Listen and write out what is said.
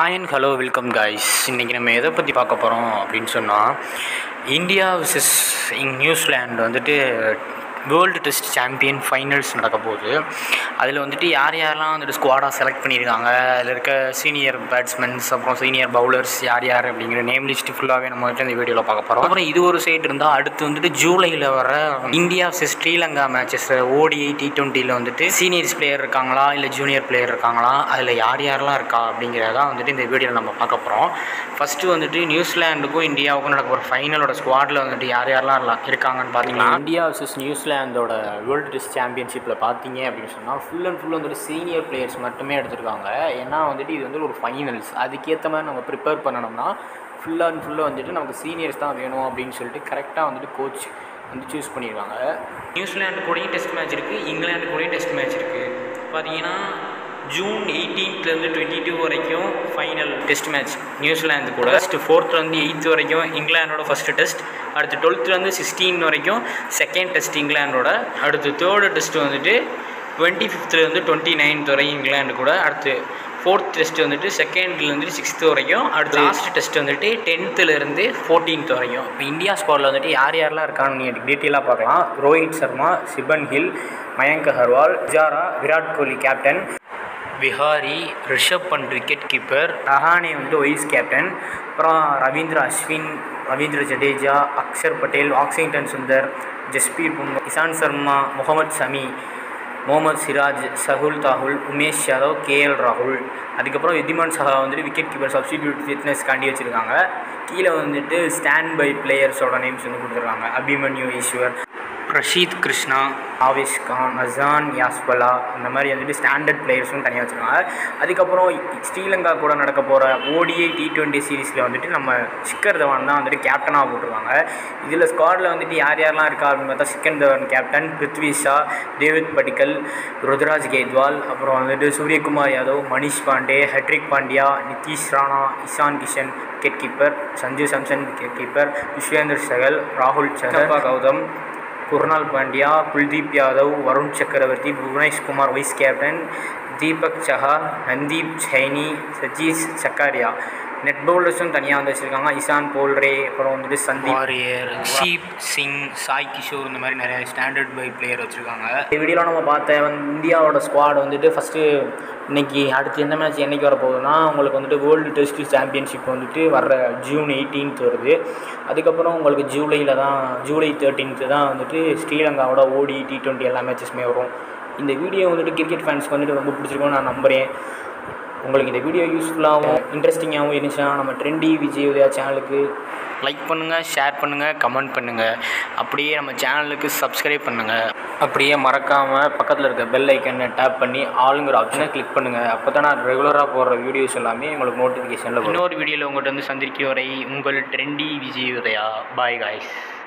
hi and hello welcome guys இன்றைக்கி நம்ம எதை பற்றி பார்க்க போகிறோம் அப்படின்னு சொன்னால் இந்தியா விசஸ் நியூசிலாந்து வந்துட்டு வேர்ல்டு டெஸ்ட் சாம்பியன் ஃபைனல்ஸ் நடக்க போகுது அதில் வந்துட்டு யார் யாரெல்லாம் வந்துட்டு ஸ்குவாடாக செலக்ட் பண்ணியிருக்காங்க அதில் இருக்க சீனியர் பேட்ஸ்மென்ஸ் அப்புறம் சீனியர் பவுலர்ஸ் யார் யார் அப்படிங்கிற நேம் லிஸ்ட் ஃபுல்லாகவே நம்ம வந்துட்டு இந்த வீடியோவில் பார்க்க போகிறோம் அப்புறம் இது ஒரு சைடு இருந்தால் அடுத்து வந்துட்டு ஜூலையில் வர India vs Sri Lanka matches ODI T டுவெண்ட்டியில் வந்துட்டு சீனியர்ஸ் பிளேயர் இருக்காங்களா இல்லை ஜூனியர் பிளேயர் இருக்காங்களா அதில் யார் யாரெல்லாம் இருக்கா அப்படிங்கிறதான் வந்துட்டு இந்த வீடியோவில் நம்ம பார்க்க போகிறோம் ஃபஸ்ட்டு வந்துட்டு நியூசிலாண்டுக்கும் இந்தியாவுக்கும் நடக்க போகிற ஃபைனலோட ஸ்குவாடில் வந்துட்டு யார் யாரெல்லாம் இல்ல- இருக்காங்கன்னு பார்த்தீங்கன்னா இந்தியா vs நியூசிலாந்தோட வேர்ல்டு டெஸ்ட் சாம்பியன்ஷிப்பில் பார்த்தீங்க அப்படின்னு சொன்னால் ஃபுல் அண்ட் ஃபுல் வந்துட்டு சீனியர் பிளேயர்ஸ் மட்டுமே எடுத்திருக்காங்க ஏன்னா வந்துட்டு இது வந்து ஒரு ஃபைனல்ஸ் அதுக்கேற்ற மாதிரி நம்ம ப்ரிப்பேர் பண்ணணும்னா ஃபுல் அண்ட் ஃபுல்லாக வந்துட்டு நமக்கு சீனியர்ஸ் தான் வேணும் அப்படின்னு சொல்லிட்டு கரெக்டாக வந்துட்டு கோச் வந்து சூஸ் பண்ணியிருக்காங்க நியூசிலாந்து கூடயும் டெஸ்ட் மேட்ச் இருக்குது இங்கிலாந்து கூடயும் டெஸ்ட் மேட்ச் இருக்குது பார்த்தீங்கன்னா ஜூன் எயிட்டீன்த்லேருந்து டுவெண்ட்டி டூ வரைக்கும் ஃபைனல் டெஸ்ட் மேட்ச் நியூசிலாந்து கூட ஃபஸ்ட்டு ஃபோர்த்லேருந்து எயித் வரைக்கும் இங்கிலாண்டோட ஃபஸ்ட்டு டெஸ்ட் அடுத்து டுவெல்த்லேருந்து சிக்ஸ்டீன் வரைக்கும் செகண்ட் டெஸ்ட் இங்கிலாண்டோட அடுத்து தேர்டு டெஸ்ட் வந்துட்டு டுவெண்ட்டி ஃபிஃப்த்லேருந்து டுவெண்ட்டி நைன்த் வரையும் இங்கிலாந்து கூட அடுத்து ஃபோர்த் டெஸ்ட் வந்துட்டு செகண்ட்லேருந்து சிக்ஸ்த்து வரைக்கும் அடுத்து லாஸ்ட் டெஸ்ட் வந்துட்டு டென்த்துலேருந்து ஃபோர்டீன்த் வரைக்கும் இப்போ இந்தியா ஸ்குவாடில் வந்துட்டு யார் யாரெல்லாம் இருக்கான்னு நீங்கள் டீட்டெயிலாக பார்க்கலாம் ரோஹித் சர்மா சிபன் ஹில் மயங்க் அகர்வால் ஜாரா Virat Kohli captain Vihari Rishabh Pant wicket keeper Rahane வந்து வைஸ் கேப்டன் அப்புறம் ரவீந்திர அஸ்வின் ரவீந்திர ஜடேஜா அக்ஷர் பட்டேல் வாக்சிங்டன் சுந்தர் ஜஸ்பீர் பும்ரா இசான் சர்மா முகமது சமி முகமது சிராஜ் சகுல் தாகுல் உமேஷ் யாதவ் கேஎல் ராகுல் அதுக்கப்புறம் வித்திமான் சஹா வந்துட்டு விக்கெட் கீப்பர் சப்ஸ்டிடியூட் ஃபிட்னஸ் காண்டி வச்சுருக்காங்க கீழே வந்துட்டு ஸ்டாண்ட் பை பிளேயர்ஸோட நேம்ஸ் வந்து கொடுத்துருக்காங்க அபிமன்யு ஈஸ்வர் பிரஷீத் கிருஷ்ணா ஆவேஷ் கான் அசான் யாஸ்வலா இந்த மாதிரி வந்துட்டு ஸ்டாண்டர்ட் பிளேயர்ஸும் தனியாக வச்சுருக்காங்க அதுக்கப்புறம் ஸ்ரீலங்கா கூட நடக்க போகிற ஓடிஐ டி டுவெண்ட்டி சீரீஸில் வந்துட்டு நம்ம சிக்கர் தவான் தான் வந்துட்டு கேப்டனாக போட்டிருக்காங்க இதில் ஸ்குவாடில் வந்துட்டு யார் யாரெல்லாம் இருக்கா அப்படின்னு பார்த்தா சிக்கர் தவான் கேப்டன் பிருத்வி ஷா டேவிட் படிக்கல் ருத்ராஜ் கெய்த்வால் அப்புறம் வந்துட்டு Suryakumar Yadav Manish Pandey hat-trick Pandya Nitish Rana Ishan Kishan wicket keeper Sanju Samson wicket keeper விஸ்வேந்தர் சகல் ராகுல் சகப்பா கௌதம் குர்னால் பாண்டியா குல்தீப் யாதவ் வருண் சக்கரவர்த்தி புவனேஷ் குமார் வைஸ் கேப்டன் தீபக் சஹா நந்தீப் சைனி சஜீஷ் சக்காரியா நெட் பவுலர்ஸும் தனியாக வந்து வச்சுருக்காங்க இசான் போல்ரே அப்புறம் வந்துட்டு சந்தீப் வாரியர் ஷீப் சிங் சாய் கிஷோர் இந்த மாதிரி நிறைய ஸ்டாண்டர்ட் பை பிளேயர் வச்சுருக்காங்க இந்த வீடியோவில் நம்ம பார்த்த வந்து இந்தியாவோட ஸ்குவாட் வந்துட்டு ஃபஸ்ட்டு இன்னைக்கு அடுத்து எந்த மேட்ச் என்னைக்கு வர போகுதுன்னா உங்களுக்கு வந்துட்டு வேர்ல்டு டெஸ்ட் சாம்பியன்ஷிப் வந்துட்டு வர்ற ஜூன் எயிட்டீன்த் வருது அதுக்கப்புறம் உங்களுக்கு ஜூலையில் தான் ஜூலை தேர்ட்டீன்த்து தான் வந்துட்டு ஸ்ரீலங்காவோட ஓடி டி டுவெண்ட்டி எல்லா மேட்சஸுமே வரும் இந்த வீடியோ வந்துட்டு கிரிக்கெட் ஃபேன்ஸ்க்கு வந்துட்டு ரொம்ப பிடிச்சிருக்கும்னு நான் நம்புகிறேன் உங்களுக்கு இந்த வீடியோ யூஸ்ஃபுல்லாகவும் இன்ட்ரெஸ்டிங்காகவும் இருந்துச்சுன்னா நம்ம ட்ரெண்டி விஜய் உதயா சேனலுக்கு லைக் பண்ணுங்கள் ஷேர் பண்ணுங்கள் கமெண்ட் பண்ணுங்கள் அப்படியே நம்ம சேனலுக்கு சப்ஸ்கிரைப் பண்ணுங்கள் அப்படியே மறக்காமல் பக்கத்தில் இருக்க பெல் ஐக்கனை டேப் பண்ணி ஆளுங்கிற ஆப்ஷனை கிளிக் பண்ணுங்கள் அப்போ தான் நான் ரெகுலராக போடுற வீடியோஸ் எல்லாமே உங்களுக்கு நோட்டிஃபிகேஷனில் இன்னொரு வீடியோவில் உங்கள்கிட்ட வந்து சந்திக்கும் வரை உங்கள் trendy Vijay Udaya bye guys